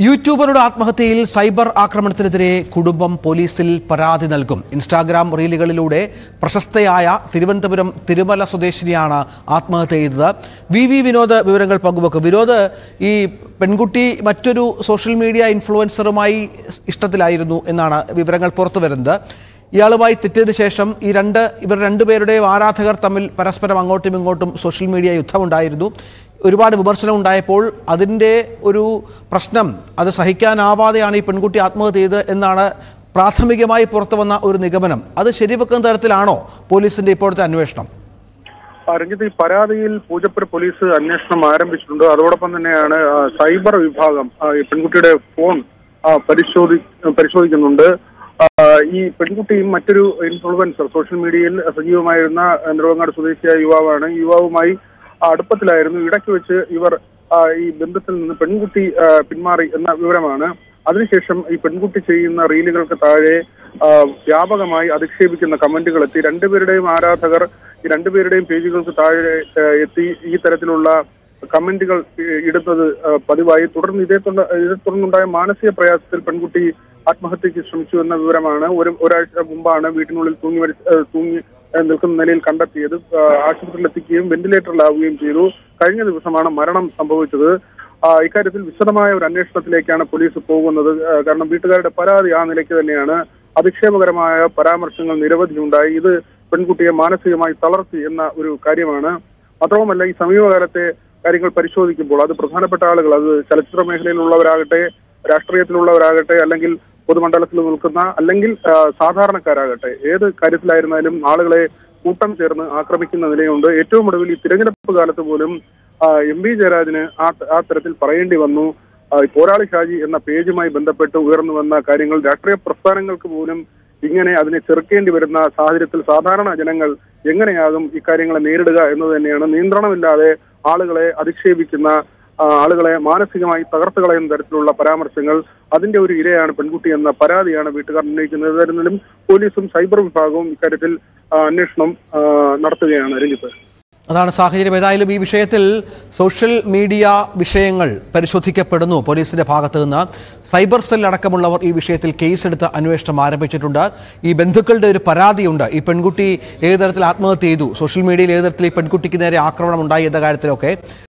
യൂട്യൂബറുടെ ആത്മഹത്യയിൽ cyber ആക്രമണത്തിനെതിരെ കുടുംബം പോലീസിൽ പരാതി നൽകും ഇൻസ്റ്റാഗ്രാം റീലുകളിലൂടെ പ്രശസ്തയായ തിരുവനന്തപുരം തിരുമല സ്വദേശിനിയാണ് ആത്മഹത്യ ചെയ്തത് വി വി വിനോദ് വിവരങ്ങൾ പങ്കുവെക്കും വിനോദ് ഈ പെൺകുട്ടി മറ്റൊരു സോഷ്യൽ മീഡിയ ഇൻഫ്ലുവൻസറുമായി ഇഷ്ടത്തിലായിരുന്നു എന്നാണ് വിവരങ്ങൾ പുറത്തു വരുന്നത് ഇയാളുമായി തെറ്റിയതിനു ശേഷം ഈ രണ്ട് ഇവർ രണ്ടുപേരുടെയും ആരാധകർ തമ്മിൽ പരസ്പരം അങ്ങോട്ടും ഇങ്ങോട്ടും സോഷ്യൽ മീഡിയ യുദ്ധമുണ്ടായിരുന്നു ഒരുപാട് വിമർശനം ഉണ്ടായപ്പോൾ അതിൻ്റെ ഒരു പ്രശ്നം അത് സഹിക്കാനാവാതെയാണ് ഈ പെൺകുട്ടി ആത്മഹത്യ ചെയ്തത് എന്നാണ് പ്രാഥമികമായി പുറത്തു വന്ന ഒരു നിഗമനം അത് ശരിവെക്കുന്ന തരത്തിലാണോ പോലീസിന്റെ ഇപ്പോഴത്തെ അന്വേഷണം ആ, രഞ്ജിത്ത് ഈ പരാതിയിൽ പൂജപ്പുര പോലീസ് അന്വേഷണം ആരംഭിച്ചിട്ടുണ്ട് അതോടൊപ്പം തന്നെയാണ് ആ, സൈബർ വിഭാഗം ആ, ഈ പെൺകുട്ടിയുടെ ഫോൺ ആ, പരിശോധി പരിശോധിക്കുന്നുണ്ട് ആ, ഈ പെൺകുട്ടിയും മറ്റൊരു ഇൻഫ്ലുവൻസർ സോഷ്യൽ മീഡിയയിൽ സജീവമായിരുന്ന നെടുവങ്ങാട് സ്വദേശിയായ യുവാവാണ് ഈ യുവാവുമായി അടുപ്പത്തിലായിരുന്നു ഇടയ്ക്ക് വെച്ച് ഇവർ ആ, ഈ ബന്ധത്തിൽ നിന്ന് പെൺകുട്ടി ആ, പിന്മാറി എന്ന വിവരമാണ് അതിനുശേഷം ഈ പെൺകുട്ടി ചെയ്യുന്ന റീലുകൾക്ക് താഴെ ആ, വ്യാപകമായി അധിക്ഷേപിക്കുന്ന കമന്റുകൾ എത്തി രണ്ടുപേരുടെയും ആരാധകർ ഈ രണ്ടുപേരുടെയും പേജുകൾക്ക് താഴെ ആ, എത്തി ഈ തരത്തിലുള്ള കമന്റുകൾ ഇ- ഇടുന്നത് ആ, പതിവായി തുടർന്ന് ഇതേ തുടർന്ന് ഇതേ തുടർന്നുണ്ടായ മാനസിക പ്രയാസത്തിൽ പെൺകുട്ടി ആത്മഹത്യക്ക് ശ്രമിച്ചു എന്ന വിവരമാണ് ഒരു ഒരാഴ്ച മുമ്പാണ് വീട്ടിനുള്ളിൽ തൂങ്ങി മരി- ആ, തൂങ്ങി ആ, നിൽക്കുന്ന നിലയിൽ കണ്ടെത്തിയത് ആ, ആശുപത്രിയിൽ എത്തിക്കുകയും വെന്റിലേറ്ററിലാവുകയും ചെയ്തു കഴിഞ്ഞ ദിവസമാണ് മരണം സംഭവിച്ചത് ആ, ഇക്കാര്യത്തിൽ വിശദമായ ഒരു അന്വേഷണത്തിലേക്കാണ് പോലീസ് പോകുന്നത് ആ, കാരണം വീട്ടുകാരുടെ പരാതി ആ നിലയ്ക്ക് തന്നെയാണ് അധിക്ഷേപകരമായ പരാമർശങ്ങൾ നിരവധി ഉണ്ടായി ഇത് പെൺകുട്ടിയെ മാനസികമായി തളർത്തി എന്ന ഒരു കാര്യമാണ് മാത്രവുമല്ല ഈ സമീപകാലത്തെ കാര്യങ്ങൾ പരിശോധിക്കുമ്പോൾ അത് പ്രധാനപ്പെട്ട ആളുകൾ അത് ചലച്ചിത്ര മേഖലയിലുള്ളവരാകട്ടെ രാഷ്ട്രീയത്തിലുള്ളവരാകട്ടെ അല്ലെങ്കിൽ പൊതുമണ്ഡലത്തിൽ നിൽക്കുന്ന അല്ലെങ്കിൽ ആ, സാധാരണക്കാരാകട്ടെ ഏത് കാര്യത്തിലായിരുന്നാലും ആളുകളെ കൂട്ടം ചേർന്ന് ആക്രമിക്കുന്ന നിലയുണ്ട് ഏറ്റവും ഒടുവിൽ ഈ തിരഞ്ഞെടുപ്പ് കാലത്ത് പോലും ആ, എം വി ജയരാജന് ആ ആ തരത്തിൽ പറയേണ്ടി വന്നു ആ, ഈ പോരാളി ഷാജി എന്ന പേജുമായി ബന്ധപ്പെട്ട് ഉയർന്നു വന്ന കാര്യങ്ങൾ രാഷ്ട്രീയ പ്രസ്ഥാനങ്ങൾക്ക് പോലും ഇങ്ങനെ അതിനെ ചെറുക്കേണ്ടി വരുന്ന സാഹചര്യത്തിൽ സാധാരണ ജനങ്ങൾ എങ്ങനെയാകും ഇക്കാര്യങ്ങളെ നേരിടുക എന്നത് തന്നെയാണ് നിയന്ത്രണമില്ലാതെ ആളുകളെ അധിക്ഷേപിക്കുന്ന ആ, ആളുകളെ മാനസികമായി തകർത്ത് കളയുന്ന തരത്തിലുള്ള പരാമർശങ്ങൾ അതിന്റെ ഒരു ഇരയാണ് പെൺകുട്ടി എന്ന പരാതിയാണ് വീട്ടുകാർ ഉന്നയിക്കുന്നത് ഏതായിരുന്നാലും പോലീസും സൈബർ വിഭാഗവും ഇക്കാര്യത്തിൽ ആ, അന്വേഷണം ആ, നടത്തുകയാണ് രഞ്ജിത്ത് അതാണ് സാഹചര്യം ഏതായാലും ഈ വിഷയത്തിൽ സോഷ്യൽ മീഡിയ വിഷയങ്ങൾ പരിശോധിക്കപ്പെടുന്നു പോലീസിന്റെ ഭാഗത്തു നിന്ന് സൈബർ സെൽ അടക്കമുള്ളവർ ഈ വിഷയത്തിൽ കേസെടുത്ത് അന്വേഷണം ആരംഭിച്ചിട്ടുണ്ട് ഈ ബന്ധുക്കളുടെ ഒരു പരാതിയുണ്ട് ഈ പെൺകുട്ടി ഏത് തരത്തിൽ ആത്മഹത്യ ചെയ്തു സോഷ്യൽ മീഡിയയിൽ ഏത് തരത്തിൽ ഈ പെൺകുട്ടിക്ക് നേരെ ആക്രമണം ഉണ്ടായി എന്ന കാര്യത്തിലൊക്കെ